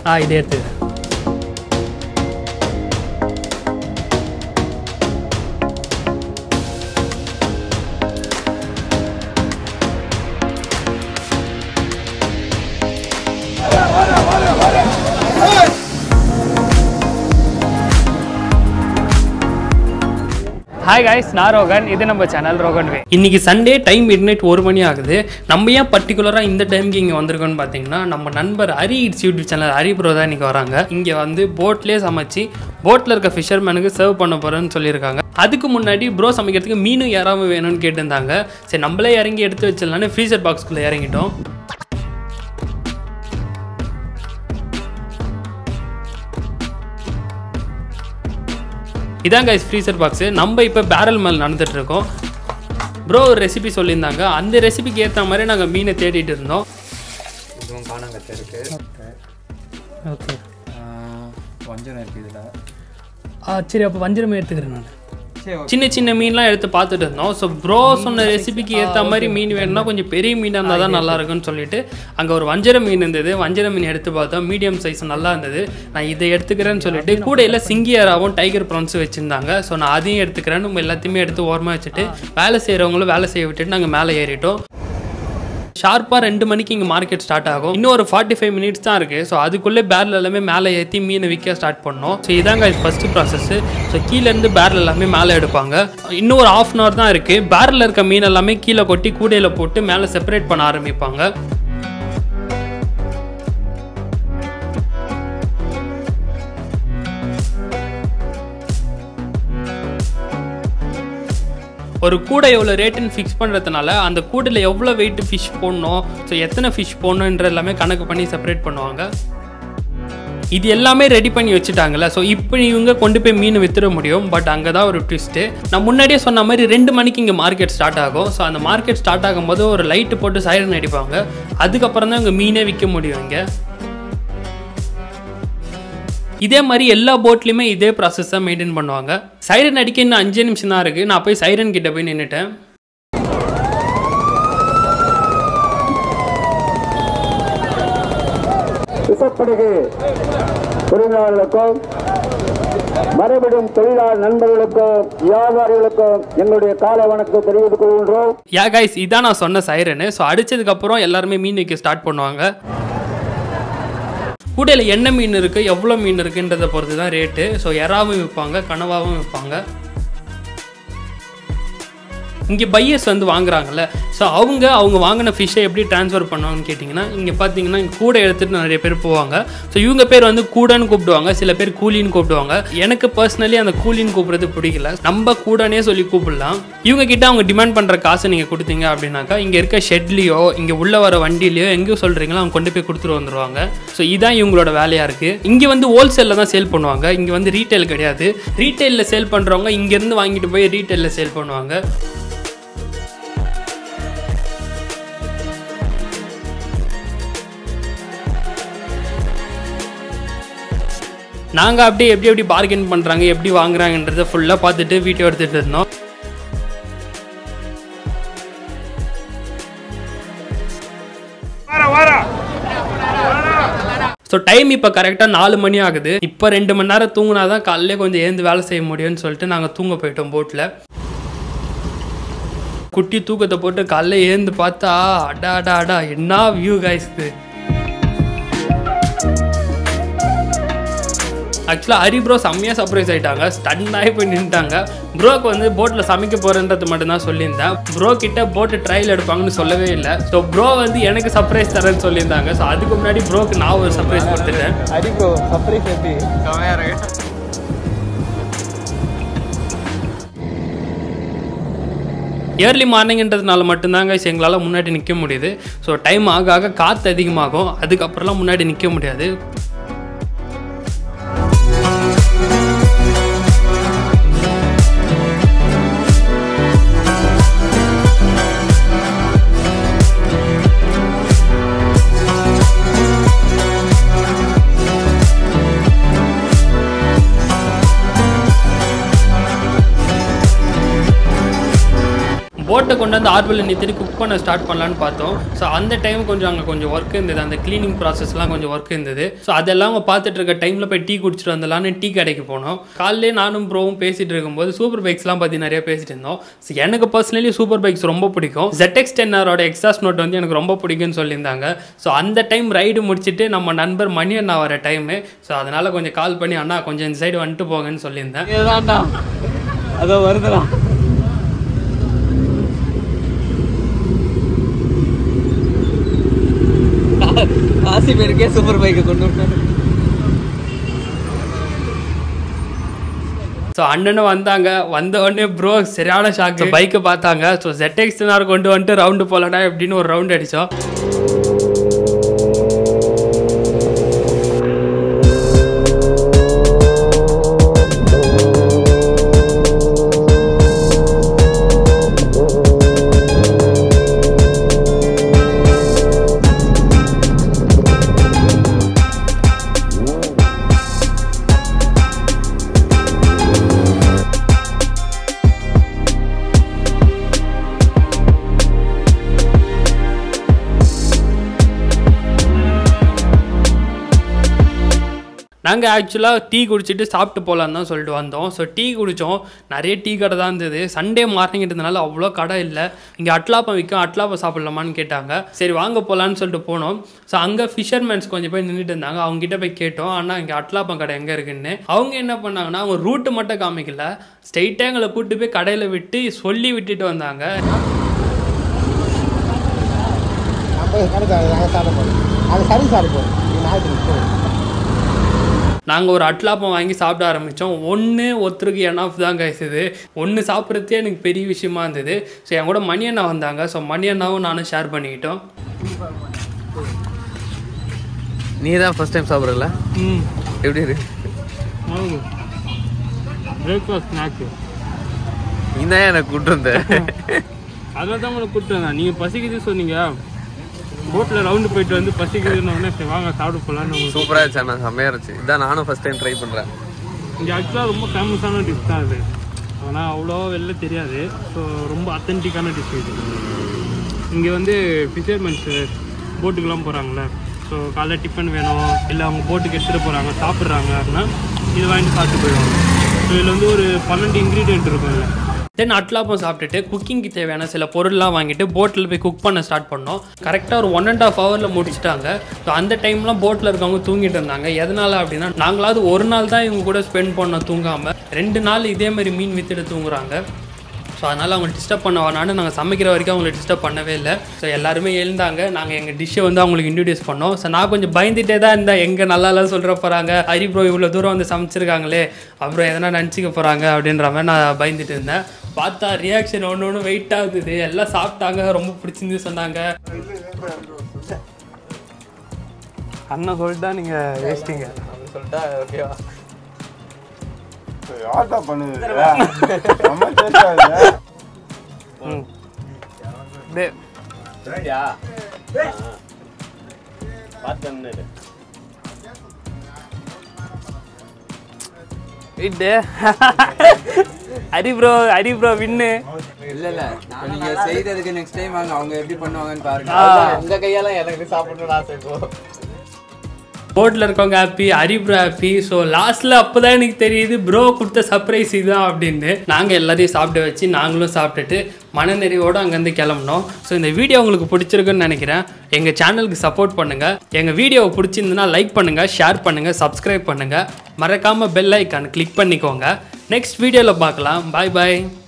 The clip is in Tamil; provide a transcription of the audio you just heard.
ஆ இதை எடுத்துக்கிறேன் ஹாய் காய்ஸ் நான் ரோகன் இது நம்ம சேனல் ரோகன் வே இன்னைக்கு சண்டே டைம் மிட் நைட் ஒரு மணி ஆகுது நம்ம ஏன் பர்டிகுலராக இந்த டைமுக்கு இங்கே வந்திருக்கோம்னு பார்த்தீங்கன்னா நம்ம நண்பர் Hari it's YouTube channel Hari bro தான் இன்றைக்கி வராங்க இங்கே வந்து போட்லேயே சமைச்சு போட்டில் இருக்க ஃபிஷர்மேனுக்கு சர்வ் பண்ண போகிறேன்னு சொல்லியிருக்காங்க அதுக்கு முன்னாடி ப்ரோ சமைக்கிறதுக்கு மீனும் யாராவது வேணும்னு கேட்டிருந்தாங்க சரி நம்மளே இறங்கி எடுத்து வச்சிடலான்னு ஃப்ரீசர் பாக்ஸ்குள்ளே இறங்கிட்டோம் இதான் கைஸ் ஃப்ரீசர் பாக்ஸு நம்ம இப்போ பேரல் மேல் நடந்துட்டு இருக்கோம் ப்ரோ ஒரு ரெசிபி சொல்லியிருந்தாங்க அந்த ரெசிபிக்கு ஏற்ற மாதிரி நாங்கள் மீனை தேடிட்டு இருந்தோம் இதுவும் காணாங்கத்தை இருக்கு ஓகே ஆஹ் வஞ்சரம் இருக்கு இதில் ஆ சரி அப்போ வஞ்சிரமே எடுத்துக்கிறேன் நான் சரி ஓகே சின்ன சின்ன மீன்லாம் எடுத்து பார்த்துட்டு இருந்தோம் ஸோ ப்ரோ சொன்ன ரெசிபிக்கு ஏற்ற மாதிரி மீன் வேணும்னா கொஞ்சம் பெரிய மீனாக இருந்தால் தான் நல்லா இருக்கும்னு சொல்லிட்டு அங்கே ஒரு வஞ்சர மீன் இருந்தது வஞ்சர மீன் எடுத்து பார்த்தோம் மீடியம் சைஸ் நல்லா இருந்தது நான் இதை எடுத்துக்கிறேன்னு சொல்லிட்டு கூடையில் சிங்கியராகவும் டைகர் ப்ரான்ஸும் வச்சுருந்தாங்க ஸோ நான் அதையும் எடுத்துக்கிறேன் நம்ம எல்லாத்தையுமே எடுத்து ஓரமாக வச்சுட்டு வேலை செய்கிறவங்களும் வேலை செய்ய விட்டுட்டு நாங்கள் மேலே ஏறிட்டோம் ஷார்ப்பாக ரெண்டு மணிக்கு இங்கே மார்க்கெட் ஸ்டார்ட் ஆகும் இன்னும் ஒரு ஃபார்ட்டி ஃபைவ் மினிட்ஸ் தான் இருக்குது ஸோ அதுக்குள்ளே பேரல் எல்லாமே மேலே ஏற்றி மீனை விற்க ஸ்டார்ட் பண்ணோம் ஸோ இதாங்க ஃபஸ்ட்டு ப்ராசஸ் ஸோ கீழேருந்து பேரல் எல்லாமே மேலே எடுப்பாங்க இன்னும் ஒரு ஆஃப் அன் ஹவர் தான் இருக்குது பேரலில் இருக்க மீன் எல்லாமே கீழே கொட்டி கூடையில் போட்டு மேலே செப்பரேட் பண்ண ஆரம்பிப்பாங்க ஒரு கூடை எவ்வளோ ரேட்டுன்னு ஃபிக்ஸ் பண்ணுறதுனால அந்த கூடையில் எவ்வளோ வெயிட் ஃபிஷ் போடணும் ஸோ எத்தனை ஃபிஷ் போடணுன்ற எல்லாமே கணக்கு பண்ணி செப்பரேட் பண்ணுவாங்க இது எல்லாமே ரெடி பண்ணி வச்சுட்டாங்கல்ல ஸோ இப்போ இவங்க கொண்டு போய் மீன் வித்துட முடியும் பட் அங்கே தான் ஒரு ட்விஸ்ட்டு நான் முன்னாடியே சொன்ன மாதிரி ரெண்டு மணிக்கு இங்கே மார்க்கெட் ஸ்டார்ட் ஆகும் ஸோ அந்த மார்க்கெட் ஸ்டார்ட் ஆகும்போது ஒரு லைட்டு போட்டு சைரன் அடிப்பாங்க அதுக்கப்புறம் தான் இங்கே மீனே விற்க முடியும் இங்கே இதே மாதிரி எல்லா போட்லையுமே இதே ப்ராசஸ் தான் மெயின்டைன் பண்ணுவாங்க சைரன் அடிக்க இன்னும் அஞ்சு நிமிஷம் தான் இருக்குது நான் போய் சைரன் கிட்ட போய் நின்றுட்டேன் விசப்படுகு தொழிலாளர்களுக்கும் மறுபடியும் தொழிலாளர் நண்பர்களுக்கும் வியாபாரிகளுக்கும் எங்களுடைய காலை வணக்கம் தெரிவித்துக் கொள்கின்றோம் யா கைஸ் இதான் நான் சொன்ன சைரனு ஸோ அடிச்சதுக்கப்புறம் எல்லாருமே மீன் வைக்க ஸ்டார்ட் பண்ணுவாங்க கூடையில் என்ன மீன் இருக்குது எவ்வளோ மீன் இருக்குன்றதை பொறுத்து தான் ரேட்டு ஸோ எறாவும் விற்பாங்க கனவாவும் விற்பாங்க இங்கே பையர்ஸ் வந்து வாங்குறாங்கல்ல ஸோ அவங்க அவங்க வாங்கின ஃபிஷ்ஷை எப்படி ட்ரான்ஸ்ஃபர் பண்ணுவாங்கன்னு கேட்டிங்கன்னா இங்கே பார்த்தீங்கன்னா இங்க கூடை எடுத்துகிட்டு நிறைய பேர் போவாங்க ஸோ இவங்க பேர் வந்து கூடன்னு கூப்பிடுவாங்க சில பேர் கூலின்னு கூப்பிடுவாங்க எனக்கு பர்சனலி அந்த கூலின்னு கூப்பிடுறது பிடிக்கல நம்ம கூடனே சொல்லி கூப்பிடலாம் இவங்க கிட்ட அவங்க டிமாண்ட் பண்ணுற காசை நீங்கள் கொடுத்தீங்க அப்படின்னாக்கா இங்கே இருக்க ஷெட்லேயோ இங்கே உள்ள வர வண்டிலேயோ எங்கேயோ சொல்கிறீங்களோ அவங்க கொண்டு போய் கொடுத்துட்டு வந்துருவாங்க ஸோ இதான் இவங்களோட வேலையாக இருக்குது இங்கே வந்து ஹோல்சேலில் தான் சேல் பண்ணுவாங்க இங்கே வந்து ரீட்டைல் கிடையாது ரீட்டைலில் சேல் பண்ணுறவங்க இங்கேருந்து வாங்கிட்டு போய் ரீட்டைலில் சேல் பண்ணுவாங்க நாங்கள் அப்படியே எப்படி எப்படி பார்கெயின் பண்ணுறாங்க எப்படி வாங்குறாங்கன்றதை ஃபுல்லாக பார்த்துட்டு வீடியோ எடுத்துகிட்டு இருந்தோம் ஸோ டைம் இப்போ கரெக்டாக நாலு மணி ஆகுது இப்போ ரெண்டு மணி நேரம் தூங்கினா தான் காலையிலே கொஞ்சம் ஏந்து வேலை செய்ய முடியும்னு சொல்லிட்டு நாங்கள் தூங்க போயிட்டோம் போட்டில் குட்டி தூக்கத்தை போட்டு காலைல ஏந்து பார்த்தா அடா அடா அடா என்ன வியூ காய்ஸ்து ஆக்சுவலாக ஹரி ப்ரோ செம்மையாக சர்ப்ரைஸ் ஆகிட்டாங்க ஸ்டன் ஆகி போய் நின்ட்டாங்க ப்ரோக்கு வந்து போட்டில் சமைக்க போகிறேன்றது மட்டும்தான் சொல்லியிருந்தேன் ப்ரோ கிட்ட போட்டு ட்ரையல் எடுப்பாங்கன்னு சொல்லவே இல்லை ஸோ ப்ரோ வந்து எனக்கு சர்ப்ரைஸ் தரேன்னு சொல்லியிருந்தாங்க ஸோ அதுக்கு முன்னாடி ப்ரோக்கு நான் ஒரு சர்ப்ரைஸ் கொடுத்துட்டேன் அடி ப்ரோ சர்ப்ரைஸ் எப்படி கம்மியாக இருக்கு ஏர்லி மார்னிங்ன்றதுனால மட்டும்தாங்க எங்களால் முன்னாடி நிற்க முடியுது ஸோ டைம் ஆக ஆக காற்று அதிகமாகும் அதுக்கப்புறம்லாம் முன்னாடி நிற்க முடியாது போட்டை போட்டை கொண்டு வந்து ஆர்வலில் நிறுத்தி குக் பண்ண ஸ்டார்ட் பண்ணலான்னு பார்த்தோம் ஸோ அந்த டைம் கொஞ்சம் அங்கே கொஞ்சம் ஒர்க் இருந்தது அந்த க்ளீனிங் ப்ராசஸ்லாம் கொஞ்சம் ஒர்க் இருந்தது ஸோ அதெல்லாம் அவங்க பார்த்துட்டு இருக்க டைமில் போய் டீ குடிச்சிட்டு வந்துடலான்னு டீ கடைக்கு போனோம் காலையிலே நானும் ப்ரோவும் பேசிட்டு இருக்கும்போது சூப்பர் பைக்ஸ்லாம் பற்றி நிறைய பேசிட்டு இருந்தோம் ஸோ எனக்கு பர்சனலி சூப்பர் பைக்ஸ் ரொம்ப பிடிக்கும் ZX டென்னரோட எக்ஸாஸ்ட் நோட் வந்து எனக்கு ரொம்ப பிடிக்கும்னு சொல்லியிருந்தாங்க ஸோ அந்த டைம் ரைடு முடிச்சுட்டு நம்ம நண்பர் மணி அண்ணா வர டைமு ஸோ அதனால் கொஞ்சம் கால் பண்ணி அண்ணா கொஞ்சம் இந்த சைடு வந்துட்டு போங்கன்னு சொல்லியிருந்தேன் இதுதான்டா அதோ வருதுடா காசி பேருக்கே சூப்பர் பைக்கை கொண்டு விட்டாரு ஸோ அண்ணனும் வந்தாங்க வந்த உடனே ப்ரோ சரியான ஷாக் பைக்கை பார்த்தாங்க ஸோ ZX டென்னர் கொண்டு வந்துட்டு ரவுண்டு போகலடா எப்படின்னு ஒரு ரவுண்ட் அடித்தோம் நாங்கள் ஆக்சுவலாக டீ குடிச்சிட்டு சாப்பிட்டு போகலான்னு தான் சொல்லிட்டு வந்தோம் ஸோ டீ குடித்தோம் நிறைய டீ கடை தான் இருந்தது சண்டே மார்னிங்கிறதுனால அவ்வளோ கடை இல்லை இங்கே அட்லாப்பம் விற்கும் அட்லாப்பம் சாப்பிட்லாமான்னு கேட்டாங்க சரி வாங்க போகலான்னு சொல்லிட்டு போனோம் ஸோ அங்கே ஃபிஷர்மேன்ஸ் கொஞ்சம் பேர் நின்றுட்டு இருந்தாங்க அவங்க கிட்ட போய் கேட்டோம் ஆனால் இங்கே அட்லாப்பம் கடை எங்கே இருக்குன்னு அவங்க என்ன பண்ணாங்கன்னா அவங்க ரூட்டு மட்டும் காமிக்கல ஸ்ட்ரைட்டாக எங்களை கூட்டு போய் கடையில் விட்டு சொல்லி விட்டுட்டு வந்தாங்க நாங்கள் ஒரு அட்லாப்பம் வாங்கி சாப்பிட ஆரம்பித்தோம் ஒன்று ஒருத்தருக்கு எனாஃப் தான் கைசுது ஒன்று சாப்பிட்றதே எனக்கு பெரிய விஷயமா இருந்தது ஸோ என் கூட மணி அண்ணா வந்தாங்க ஸோ மணி அண்ணாவும் நானும் ஷேர் பண்ணிக்கிட்டோம் நீ தான் ஃபர்ஸ்ட் டைம் சாப்பிட்றல ம் எப்படி இருக்கு பிரேக்ஃபாஸ்ட் ஸ்நாக்ஸு நீ தான் எனக்கு கூட்டு வந்த அதில் தான் உங்களை கூப்பிட்டு வந்தேன் நீங்கள் பசிக்குது சொன்னீங்க போட்டில் ரவுண்டு போயிட்டு வந்து பசிக்குதுன்னு உடனே சரி வாங்க சாப்பிட போகலான்னு உங்களுக்கு சூப்பராக இருந்துச்சு அண்ணா செம்மையாக இருந்துச்சு இதான் நானும் ஃபர்ஸ்ட் டைம் ட்ரை பண்ணுறேன் இங்கே ஆக்சுவலாக ரொம்ப ஃபேமஸான டிஷ் தான் அது ஆனால் அவ்வளோ வெளில தெரியாது ஸோ ரொம்ப அத்தன்டிக்கான டிஷ் இது இங்கே வந்து ஃபிஷர்மென்ஸ் போட்டுக்கெல்லாம் போகிறாங்களே ஸோ காலைல டிஃபன் வேணும் இல்லை அவங்க போட்டுக்கு எடுத்துகிட்டு போகிறாங்க சாப்பிட்றாங்க அப்படின்னா இது வாங்கிட்டு சாப்பிட்டு போயிடுவாங்க ஸோ இதில் வந்து ஒரு பன்னெண்டு இன்க்ரீடியன்ட் இருக்கும் இதில் தென் அட்லாப்பம் சாப்பிட்டுட்டு குக்கிங்க்கு தேவையான சில பொருள்லாம் வாங்கிட்டு போட்டில் போய் குக் பண்ண ஸ்டார்ட் பண்ணோம் கரெக்டாக ஒரு ஒன் அண்ட் ஆஃப் ஹவரில் முடிச்சிட்டாங்க ஸோ அந்த டைம்லாம் போட்டில் இருக்கவங்க தூங்கிட்டு இருந்தாங்க எதனால அப்படின்னா நாங்களாவது ஒரு நாள் தான் இவங்க கூட ஸ்பெண்ட் பண்ணோம் தூங்காமல் ரெண்டு நாள் இதே மாதிரி மீன் வித்துட்டு தூங்குறாங்க ஸோ அதனால் அவங்க டிஸ்டர்ப் பண்ண வேணான்னு நாங்கள் சமைக்கிற வரைக்கும் அவங்களை டிஸ்டர்ப் பண்ணவே இல்லை ஸோ எல்லாருமே எழுந்தாங்க நாங்கள் எங்கள் டிஷ்ஷை வந்து அவங்களுக்கு இன்ட்ரடியூஸ் பண்ணோம் ஸோ நான் கொஞ்சம் பயந்துட்டே தான் இருந்தேன் எங்கே நல்லா இல்லை சொல்கிற போகிறாங்க ஹரி ப்ரோ இவ்வளோ தூரம் வந்து சமைச்சிருக்காங்களே அப்புறம் எதனா நினச்சிக்க போகிறாங்க அப்படின்ற மாதிரி நான் பயந்துட்டு இருந்தேன் பார்த்தா ரியாக்ஷன் ஒன்று ஒன்று வெயிட்டாக இருந்தது எல்லாம் சாப்பிட்டாங்க ரொம்ப பிடிச்சிருந்து சொன்னாங்க அண்ணன் சொல்லிட்டா நீங்கள் வேஸ்டிங்க சொல்லிட்டா ஓகேவா யார்டா பண்ணுது செம்ம டேஸ்டா இது ம் டே இட்டு ஹரி ப்ரோ ஹரி ப்ரோ வின்னு இல்ல இல்ல இப்ப நீங்க செய்ததுக்கு நெக்ஸ்ட் டைம் வாங்க அவங்க எப்படி பண்ணுவாங்கன்னு பாருங்க உங்க கையால எனக்கு சாப்பிடணும்னு ஆசை இப்போ போட்டில் இருக்கவங்க happy Hari bro happy so லாஸ்ட்டில் அப்போ தான் எனக்கு தெரியுது ப்ரோ கொடுத்த சர்ப்ரைஸ் இதுதான் அப்படின்னு நாங்கள் எல்லாரையும் சாப்பிட வச்சு நாங்களும் சாப்பிட்டுட்டு மனநிறைவோடு அங்கேருந்து கிளம்புனோம் ஸோ இந்த வீடியோ உங்களுக்கு பிடிச்சிருக்குன்னு நினைக்கிறேன் எங்கள் சேனலுக்கு சப்போர்ட் பண்ணுங்கள் எங்கள் வீடியோவை பிடிச்சிருந்துன்னா லைக் பண்ணுங்கள் ஷேர் பண்ணுங்கள் சப்ஸ்கிரைப் பண்ணுங்கள் மறக்காமல் பெல் ஐக்கான் கிளிக் பண்ணிக்கோங்க நெக்ஸ்ட் வீடியோவில் பார்க்கலாம் பாய் பாய்